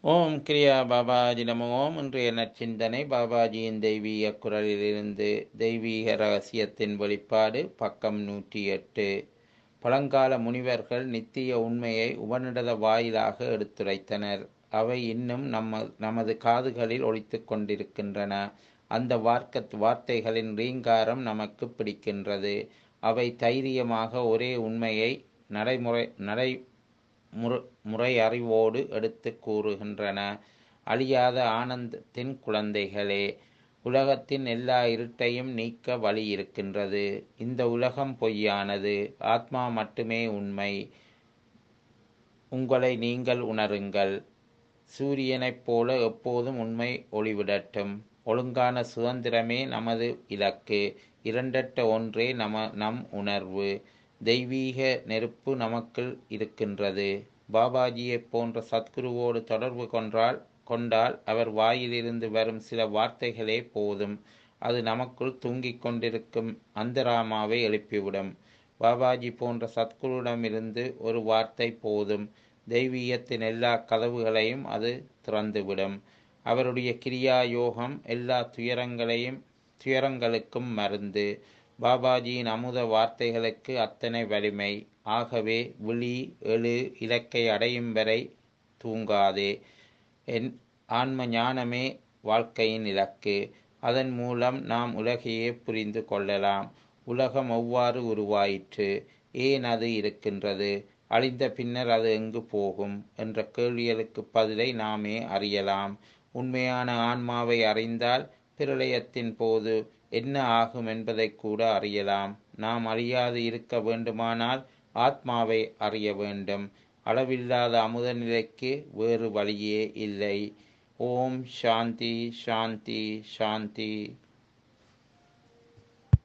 ஓம் கிரியா பாபாஜி நம ஓம் இன்றைய நற்சிந்தனை பாபாஜியின் தெய்வீக குரலிலிருந்து தெய்வீக ரகசியத்தின் வெளிப்பாடு பக்கம் நூற்றி எட்டு பழங்கால முனிவர்கள் நித்திய உண்மையை உபநிடத வாயிலாக எடுத்துரைத்தனர் அவை இன்னும் நம்ம நமது காதுகளில் ஒலித்து கொண்டிருக்கின்றன அந்த வார்க்க வார்த்தைகளின் ரீங்காரம் நமக்கு பிடிக்கின்றது அவை தைரியமாக ஒரே உண்மையை நடைமுறை நடை முறை முறை அறிவோடு எடுத்து கூறுகின்றன அழியாத ஆனந்தத்தின் குழந்தைகளே உலகத்தின் எல்லா இருட்டையும் நீக்க வழி இருக்கின்றது இந்த உலகம் பொய்யானது ஆத்மா மட்டுமே உண்மை உங்களை நீங்கள் உணருங்கள் சூரியனைப் போல எப்போதும் உண்மை ஒளிவிடட்டும் ஒழுங்கான சுதந்திரமே நமது இலக்கு இரண்டற்ற ஒன்றே நம நம் உணர்வு தெய்வீக நெருப்பு நமக்குள் இருக்கின்றது பாபாஜியைப் போன்ற சத்குருவோடு தொடர்பு கொன்றால் கொண்டால் அவர் வாயிலிருந்து வரும் சில வார்த்தைகளே போதும் அது நமக்குள் தூங்கிக் கொண்டிருக்கும் அந்தராமாவை எழுப்பிவிடும் பாபாஜி போன்ற சத்குருவிடமிருந்து ஒரு வார்த்தை போதும் தெய்வீகத்தின் எல்லா கதவுகளையும் அது திறந்துவிடும் அவருடைய கிரியா யோகம் எல்லா துயரங்களையும் துயரங்களுக்கும் மருந்து பாபாஜியின் அமுத வார்த்தைகளுக்கு அத்தனை வலிமை ஆகவே விழி எழு இலக்கை அடையும் வரை தூங்காதே என் ஆன்ம ஞானமே வாழ்க்கையின் இலக்கு அதன் மூலம் நாம் உலகையே புரிந்து கொள்ளலாம் உலகம் எவ்வாறு உருவாயிற்று ஏன் அது இருக்கின்றது அழிந்த பின்னர் அது எங்கு போகும் என்ற கேள்விகளுக்கு பதிலை நாமே அறியலாம் உண்மையான ஆன்மாவை அறிந்தால் பிரளயத்தின் போது என்ன ஆகும் என்பதை கூட அறியலாம் நாம் அறியாது இருக்க வேண்டுமானால் ஆத்மாவை அறிய வேண்டும் அளவில்லாத அமுத நிலைக்கு வேறு வழியே இல்லை ஓம் சாந்தி சாந்தி சாந்தி